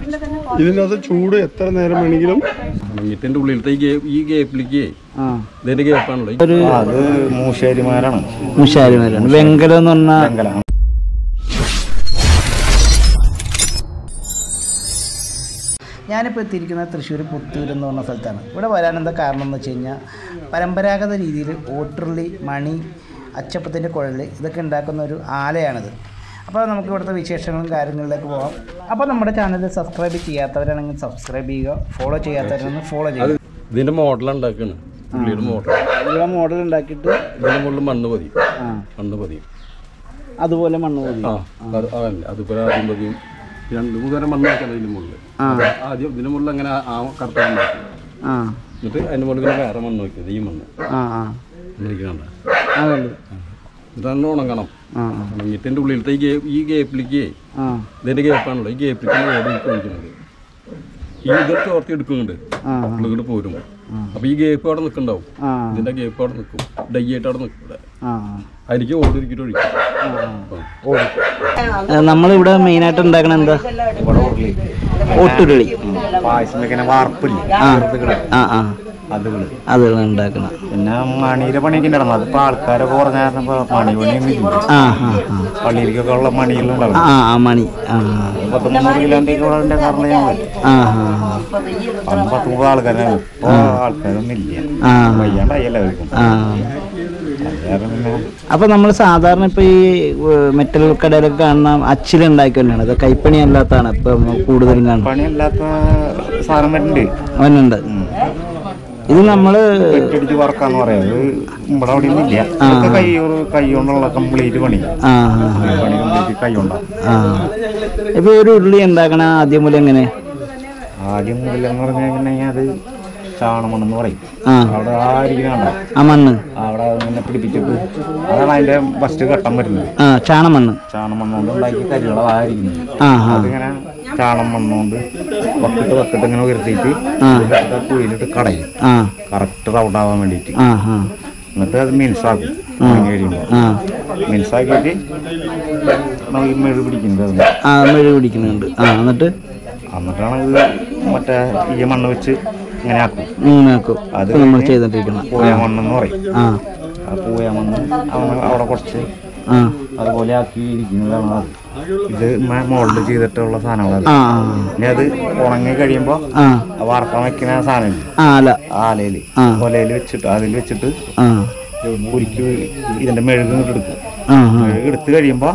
ഇതിനകത്ത് ചൂട് എത്ര നേരം വേണമെങ്കിലും മീറ്റിന്റെ ഉള്ളിലത്തെ ഈ ഗേ- ഈ ഗ്യാപ്പിലേക്ക് ആ ഇതിന്റെ ഗ്യാപ്പാണല്ലോ ഒരു അത് മൂശേരിമാരാണ് മുഷാരിമാരാണ് വെങ്കലം എന്ന് പറഞ്ഞാൽ വെങ്കലാണ് ഞാനിപ്പോൾ എത്തിയിരിക്കുന്നത് തൃശ്ശൂർ പുത്തൂർ എന്ന് പറഞ്ഞ സ്ഥലത്താണ് ഇവിടെ വരാൻ എന്താ കാരണം എന്ന് വെച്ച് കഴിഞ്ഞാൽ പരമ്പരാഗത രീതിയിൽ ഓട്ടുരുളി മണി അച്ചപ്പത്തിൻ്റെ കുഴൽ ഇതൊക്കെ ഉണ്ടാക്കുന്ന ഒരു ആലയാണിത് അപ്പോൾ നമുക്ക് ഇവിടുത്തെ വിശേഷങ്ങളും കാര്യങ്ങളിലേക്ക് പോകാം അപ്പോൾ നമ്മുടെ ചാനൽ സബ്സ്ക്രൈബ് ചെയ്യാത്തവരാണെങ്കിൽ സബ്സ്ക്രൈബ് ചെയ്യുക ഫോളോ ചെയ്യാത്തവരാണെങ്കിൽ ഫോളോ ചെയ്യുക ഇതിന്റെ മോഡൽ ഉണ്ടാക്കാണ് പുള്ളിയുടെ മോഡൽ ഇവിടെ മോഡൽ ഉണ്ടാക്കിയിട്ട് ഇതിന്റെ മുകളിൽ മണ്ണ് പതിയും ആ മണ്ണ് പതിയും അതുപോലെ മണ്ണ് മതി ആ അത് അതല്ല അതുപോലെ ആദ്യം പതിയും രണ്ട് മൂന്ന് തരം മണ്ണ് വെക്കണം ഇതിന്റെ മുകളിൽ ആ ആദ്യം ഇതിന്റെ മുകളിൽ അങ്ങനെ ആ കറുത്ത മണ്ണ് വെക്കും ആ എന്നിട്ട് അതിന്റെ മുകളിൽ ഇങ്ങനെ വേറെ മണ്ണ് വെക്കുന്നത് ഈ മണ്ണ് ആ ആ ഇരിക്കണ്ട അതുണ്ട് എന്നിട്ട് ഉണങ്ങണം ആ ഉണങ്ങിയിട്ട് ഉള്ളിലത്തെ ഈ ഗേ- ഈ ഗ്യാപ്പിലേക്ക് ആ ഇതിന്റെ ഗ്യാപ്പാണല്ലോ ഈ ഗ്യാപ്പിലേക്ക് ഓടി ഒഴിക്കുന്നത് ഈ ഇതൊക്കെ ചോർത്തി എടുക്കുന്നുണ്ട് ആ ഉള്ളിൽ പോരും അപ്പൊ ഈ ഗ്യാപ്പ് അവിടെ നിൽക്കണ്ടാവും ആ ഇതിന്റെ ഗ്യാപ്പ് അവിടെ നിൽക്കും ഡൈ ആയിട്ട് അവിടെ നിൽക്കും ഇവിടെ ആ അതിലേക്ക് ഓടി ഒരുക്കിട്ട് ഒഴിക്കും ആ നമ്മളിവിടെ മെയിനായിട്ട് ഉണ്ടാക്കണ എന്താ ഇവിടെ ഉരുളി ഒട്ടുരുളി പായസം വെക്കണ വാർപ്പില്ലേ ആ ചെറുതുകള് ആ ആ അതുകള് അതുകൾ ഉണ്ടാക്കണം പിന്നെ മണിയുടെ പണിയൊക്കെ ഉണ്ടായിരുന്നു അതിപ്പോ ആൾക്കാരൊക്കെ കുറഞ്ഞ കാരണം ഇപ്പൊ മണി പണിയൊന്നും ഇല്ല ആ ആ ആ പള്ളിയിലേക്കൊക്കെ ഉള്ള മണികളുണ്ടാവും ആ ആ മണി ആ പത്ത് മുന്നൂറ് കിലോന്റെ കൂടെ അതിന്റെ കാരണം ഞാൻ പോയി. ആ ആ ആ അന്ന് പത്ത് മുപ്പത് ആൾക്കാരാണ് ഇപ്പൊ ആൾക്കാരൊന്നും ഇല്ല ആ വയ്യാണ്ടായി എല്ലാവർക്കും ആ അത് കാരണം പിന്നെ അപ്പൊ നമ്മൾ സാധാരണ ഇപ്പൊ ഈ ഏഹ്, മെറ്റൽ കടയിലൊക്കെ കാണുന്ന അച്ചിലുണ്ടാക്കി തന്നെയാണ് ഇത് കൈപ്പണി അല്ലാത്തതാണ് ഇപ്പൊ നമ്മൾ കൂടുതലും കാണുന്നത് പണിയല്ലാത്ത സാധനം വരുന്നുണ്ട് അവനുണ്ട് ഇത് നമ്മള് പെറ്റടിച്ച് വറക്കാന്ന് പറയാം അത് ഇവിടെ അവിടെ ഒന്നും ഇല്ല ഇതൊക്കെ കൈ കൈ കൊണ്ടുള്ള കംപ്ലീറ്റ് പണി ആ ആ പണി കംപ്ലീറ്റ് കൈ കൊണ്ടാ ആ ഇപ്പൊ ഒരു ഉരുളി ഉണ്ടാക്കണ ആദ്യം മുതൽ എങ്ങനെ ആദ്യം മുതലെന്ന് പറഞ്ഞു കഴിഞ്ഞാൽ അത് ചാണമണ്ണെന്ന് പറയും ആ അവിടെ ആ ഇരിക്കണ ആ മണ്ണ് അവിടെ ഇങ്ങനെ പിടിപ്പിച്ചിട്ട് അതാണ് അതിന്റെ ഫസ്റ്റ് ഘട്ടം വരുന്നത് ആ ചാണമണ്ണ് ചാണമണ്ണുകൊണ്ട് ഉണ്ടാക്കിയ കരികള ആ ഇരിക്കുന്നത് ആ ആ അതിങ്ങനെ ചാണം മണ്ണുകൊണ്ട് വക്കിട്ട് വക്കിട്ട് ഇങ്ങനെ ഉയർത്തിയിട്ട് ആ. ഇതിലൊക്കെ കുഴിയിലിട്ട് കടയും ആ കറക്റ്റ് റൗണ്ട് ആവാൻ വേണ്ടിയിട്ട് ആ ആ എന്നിട്ട് അത് മിൻസാക്കും ഉണങ്ങി കഴിയുമ്പോൾ ആ മിൻസാക്കിയിട്ട് നമുക്ക് ഈ മെഴു പിടിക്കുന്നത് അതിന്. ആ മെഴു പിടിക്കുന്നുണ്ട് ആ എന്നിട്ട് എന്നിട്ടാണ് ഇത് മറ്റേ ഈ മണ്ണ് വെച്ച് ഇങ്ങനെ ആക്കും മൂന്നാക്കും അത് ഇപ്പൊ നമ്മൾ കഴിഞ്ഞ് ചെയ്തോണ്ടിരിക്കണം പൂയ മണ്ണെന്ന് പറയും ആ ആ പൂയ മണ്ണ് അവ- അവിടെ കുറച്ച് ആ അതുപോലെ ആക്കി ഇരിക്കുന്നതാണ് അത് ഇത് മോൾഡ് ചെയ്തിട്ടുള്ള സാധനങ്ങളാണ് ആ ആ ഇനി അത് ഉണങ്ങി കഴിയുമ്പോൾ ആ വറക്കാൻ വെക്കുന്ന സാധനം ആ അല്ല ആ ആലയിൽ ആ. ഒലയിൽ വെച്ചിട്ട് അതിൽ വെച്ചിട്ട് ആ ഉരുക്കി ഇതിന്റെ മെഴുക് ഇങ്ങോട്ട് എടുക്കും ആ ആ മെഴുക് എടുത്ത് കഴിയുമ്പോൾ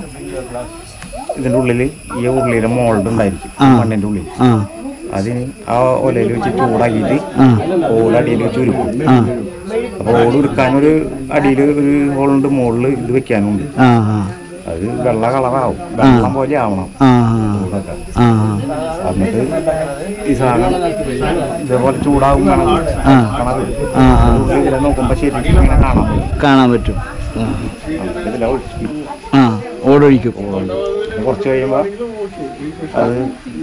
ഇതിന്റെ ഉള്ളിൽ ഈ ഉരുളിയുടെ മോൾഡ് ഉണ്ടായിരിക്കും ആ. മണ്ണിന്റെ ഉള്ളിൽ ആ അതിന് ആ ഒലയിൽ വെച്ച് ചൂടാക്കിയിട്ട് ആ ഓട് അടിയിൽ വെച്ച് ഉരുക്കും ആ അപ്പോൾ ഓട് ഉരുക്കാനൊരു അടിയിൽ ഒരു ഹോളുണ്ട് മുകളിൽ ഇത് വെക്കാനുണ്ട് ആ ആ അത് വെള്ള കളറാവും വെള്ളം പോലെ ആവണം ആ ഓടൊക്കെ ആ എന്നിട്ട് ഈ സാധനം ഇതേപോലെ ചൂടാവും കണത് ആ. കണത് ആ ആ ഇതിലെ നോക്കുമ്പോൾ ശരിക്കും ഇങ്ങനെ കാണാൻ പറ്റും കാണാൻ പറ്റും ആ. ഇതിലെ ഒഴിച്ച് ആ ഓടൊഴിക്കും പിന്നെ കുറച്ച് കഴിയുമ്പോൾ അത്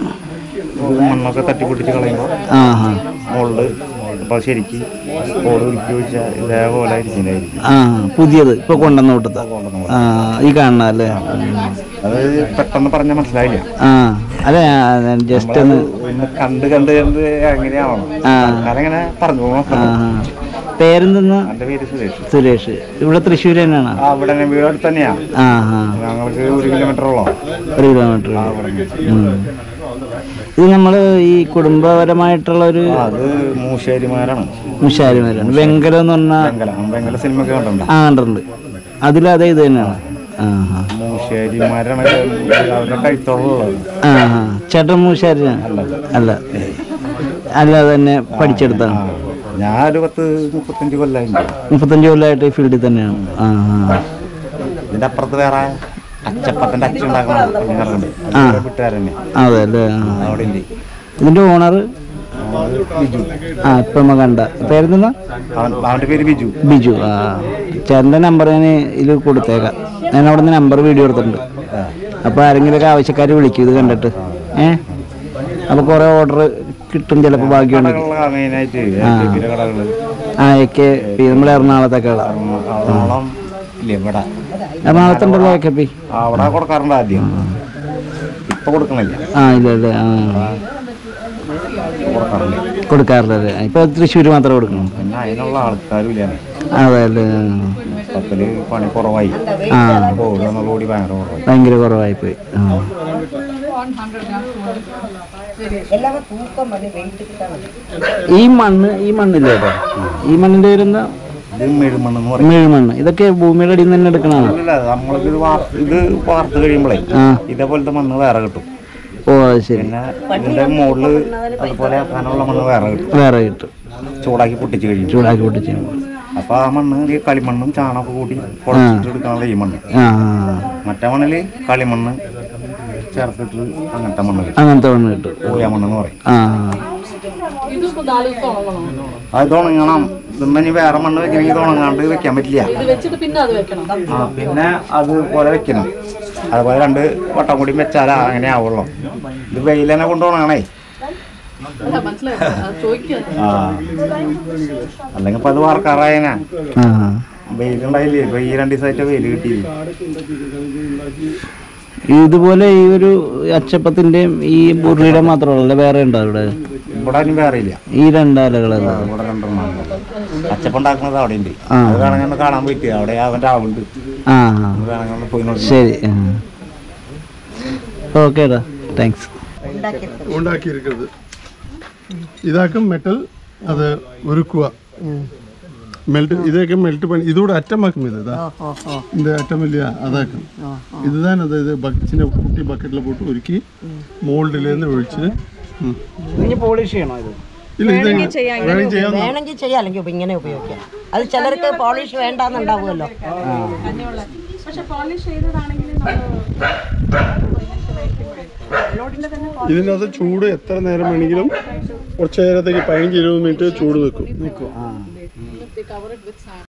ഇത് മണ്ണൊക്കെ തട്ടിപ്പൊട്ടിച്ച് കളയുമ്പോൾ ആ ആ മുകളിൽ അപ്പോൾ ശരിക്ക് ഓട് ഉരുക്കി ഒഴിച്ചാൽ ഇതേപോലെ ഇരിക്കുന്നതായിരിക്കും ആ പുതിയത് ഇപ്പൊ കൊണ്ടുവന്ന കൂട്ടത്ത ആ ഈ കാണുന്ന അല്ലേ അത് പെട്ടെന്ന് പറഞ്ഞാൽ മനസ്സിലായില്ല ആ അതെ ജസ്റ്റ് ഒന്ന് ഒന്ന് കണ്ട് കണ്ട് കണ്ട് എങ്ങനെയാവണം ആ. അങ്ങനെ പറഞ്ഞു ആ നോക്കണം ആ. പേരെന്തെന്ന് എൻ്റെ പേര് സുരേഷ് സുരേഷ് ഇവിടെ തൃശ്ശൂർ തന്നെയാണോ ആ ഇവിടെ തന്നെ വീട് അടുത്ത് തന്നെയാ ആ ആ ഞങ്ങൾക്ക് ഒരു കിലോമീറ്ററോളം ഒരു കിലോമീറ്റർ ആ ഇവിടെ നിന്ന്. ഉം. ഇത് നമ്മൾ ഈ കുടുംബപരമായിട്ടുള്ള ഒരു ആ, അത് മൂശേരിമാരാണ് മുഷാരിമാരാണ് വെങ്കലം എന്ന് പറഞ്ഞാൽ വെങ്കല വെങ്കല സിനിമയൊക്കെ കണ്ടുണ്ട് ആ കണ്ടിട്ടുണ്ട് അതിലതേ ഇത് തന്നെയാണ് ആ ആ മൂശേരിമാരാണ് അവരുടെ കൈത്തോളുള്ളത് ആ ആ ചേട്ടൻ മൂശാരിയാണ് അല്ല അല്ല തന്നെ പഠിച്ചെടുത്താണ് ആ ഞാൻ ഒരു പത്ത് മുപ്പത്തഞ്ച് കൊല്ലായിട്ടുണ്ട് മുപ്പത്തഞ്ച് കൊല്ലമായിട്ട് ഈ ഫീൽഡിൽ തന്നെയാണ് ആ ആ ഇതിന്റെ അപ്പുറത്ത് വേറെ അച്ചപ്പത്തിന്റെ അച്ഛൻ ഉണ്ടാക്കണം ആ. വീട്ടുകാരനെ അതെ അല്ലേ ആ. അവിടെ ഇല്ലേ ഇതിന്റെ ഓണർ അത് ബിജു ആ ഇപ്പം നമ്മ കണ്ട പേരെന്താ അവൻ അവന്റെ പേര് ബിജു ബിജു ആ ചേട്ടൻ്റെ നമ്പർ ഞാൻ ഇതിൽ കൊടുത്തേക്കാം ഞാൻ അവിടെ നിന്ന് നമ്പർ വീഡിയോ എടുത്തിട്ടുണ്ട് അപ്പോൾ ആരെങ്കിലുമൊക്കെ ആവശ്യക്കാർ വിളിക്കും ഇത് കണ്ടിട്ട് ഏ അപ്പോൾ കുറേ ഓർഡർ കിട്ടും ചിലപ്പോൾ ഭാഗ്യമുണ്ട് കടകളാ മെയിനായിട്ട് പിന്നെ കടകള് ആ എക്കെ പി നമ്മൾ എറണാകുളത്തൊക്കെ ഉള്ള എറണാകുളം ഇല്ല ഇവിടെ എറണാകുളത്തുണ്ടല്ലോ എക്കെ പി അവിടെ കൊടുക്കാറുണ്ട് ആദ്യം ഇപ്പൊ കൊടുക്കണില്ല ആ ഇല്ല ഇല്ല ആ കൊടുക്കാറുണ്ട് കൊടുക്കാറില്ലല്ലേ ഇപ്പൊ തൃശ്ശൂർ മാത്രമേ കൊടുക്കണം പിന്നെ അതിനുള്ള ആൾക്കാരും ഇല്ല അതെ അല്ലേ മൊത്തത്തില് പണി കുറവായി ആ പോകുക എന്നുള്ളകൂടി ഭയങ്കര കുറവായി ഭയങ്കര കുറവായി പോയി ആ ഈ മണ്ണ് ഈ മണ്ണില്ലേ കേട്ടോ ഈ മണ്ണിന്റെ പേരെന്താ ഇത് മെഴുമണ്ണെന്ന് പറയും മെഴുമണ്ണ് ഇതൊക്കെ ഭൂമിയുടെ അടിയിൽ നിന്ന് തന്നെ എടുക്കണതാണ് ഇല്ല നമ്മളിത് ഇത് വാർത്ത് ഇത് വാർത്ത് കഴിയുമ്പോഴേ ആ ഇതേപോലത്തെ മണ്ണ് വേറെ കിട്ടും ഓ അത് ശരി പിന്നെ ഇതിന്റെ മുകളില് അതുപോലെ ആക്കാനുള്ള മണ്ണ് വേറെ കിട്ടും വേറെ കിട്ടും ചൂടാക്കി പൊട്ടിച്ച് കഴിയും ചൂടാക്കി പൊട്ടിച്ച് കഴിയുമ്പോൾ. അപ്പൊ ആ മണ്ണ് ഈ കളിമണ്ണും ചാണകമൊക്കെ കൂടി പൊടിച്ചിട്ട് എടുക്കാനുള്ള ഈ മണ്ണ് ആ മറ്റേ മണ്ണില് കളിമണ്ണ് ചേർത്തിട്ട് അങ്ങനത്തെ മണ്ണ് കിട്ടും അങ്ങനത്തെ മണ്ണ് കിട്ടും പൂയ മണ്ണെന്ന് പറയും ആ ഇതിപ്പോ നാല് ദിവസം ഉണങ്ങണം അത് ഉണങ്ങണം ഇതൊന്നും ഇനി വേറെ മണ്ണ് വെക്കണമെങ്കിൽ ഇത് ഉണങ്ങാണ്ട് വെക്കാൻ പറ്റില്ല ഇത് വെച്ചിട്ട് പിന്നെ അത് വെക്കണം ആ പിന്നെ അതുപോലെ വെക്കണം അതുപോലെ രണ്ട് വട്ടം കൂടി വെച്ചാലാ അങ്ങനെ ആവുള്ളൂ ഇത് വെയിലെന്നെ കൊണ്ട് ഉണങ്ങണേ അല്ല മനസ്സിലായി ചോദിക്കുക ആ അല്ലെങ്കിൽ ഇപ്പൊ അത് വാർക്കാറായനാ ആ വെയിലുണ്ടായില്ലേ ഇപ്പൊ ഈ രണ്ട് ദിവസമായിട്ട് വെയിൽ കിട്ടിയില്ല ഇതുപോലെ ഈ ഒരു അച്ചപ്പത്തിന്റെയും ഈ ബുറിയുടെ മാത്രമല്ല വേറെ ഉണ്ടോ ഇവിടെ ഇവിടെ അതിന് വേറെ ഇല്ല ഈ രണ്ടാലകളല്ല ഇവിടെ രണ്ടെണ്ണം അച്ചപ്പുണ്ടാക്കുന്നത് അവിടെ ഉണ്ട് ആ. അത് വേണമെങ്കിൽ കാണാൻ പറ്റുക അവിടെ അവന്റെ ആളുണ്ട് ആ അത് വേണമെങ്കിൽ പോയി നോക്കി ശരി ഓക്കേടാ താങ്ക്സ് ഉണ്ടാക്കിയിരിക്കുന്നത് ഇതാക്കും മെറ്റൽ അത് ഉരുക്കുക மெல்ட் இதே மெல்ட் பண்ணி இதோட அட்டமாக்கும் இது தான் இந்த அட்டம் இல்லையா அதாக்கும் இதுதான் அது இது பக் சின்ன குட்டி பக்கெட்டில் போட்டு உருக்கி മോൾഡിലേന്ന് ഒഴിച്ച് ഉം. ഇനി പോളിഷ് ചെയ്യണോ ഇത് ഇല്ല ഇത് വേണമെങ്കിൽ ചെയ്യാം വേണമെങ്കിൽ ചെയ്യാം അല്ലെങ്കിൽ ഇപ്പൊ ഇങ്ങനെ ഉപയോഗിക്കാം അത് ചിലർക്ക് പോളിഷ് വേണ്ടാന്നുണ്ടാവുമല്ലോ പക്ഷെ പോളിഷ് ചെയ്തതാണെങ്കിൽ ഇതിനകത്ത് ചൂട് എത്ര നേരം വേണമെങ്കിലും കുറച്ച് നേരത്തേക്ക് പതിനഞ്ച് ഇരുപത് മിനിറ്റ് ചൂട് നിൽക്കും കവർ ഇറ്റ് വിത്ത്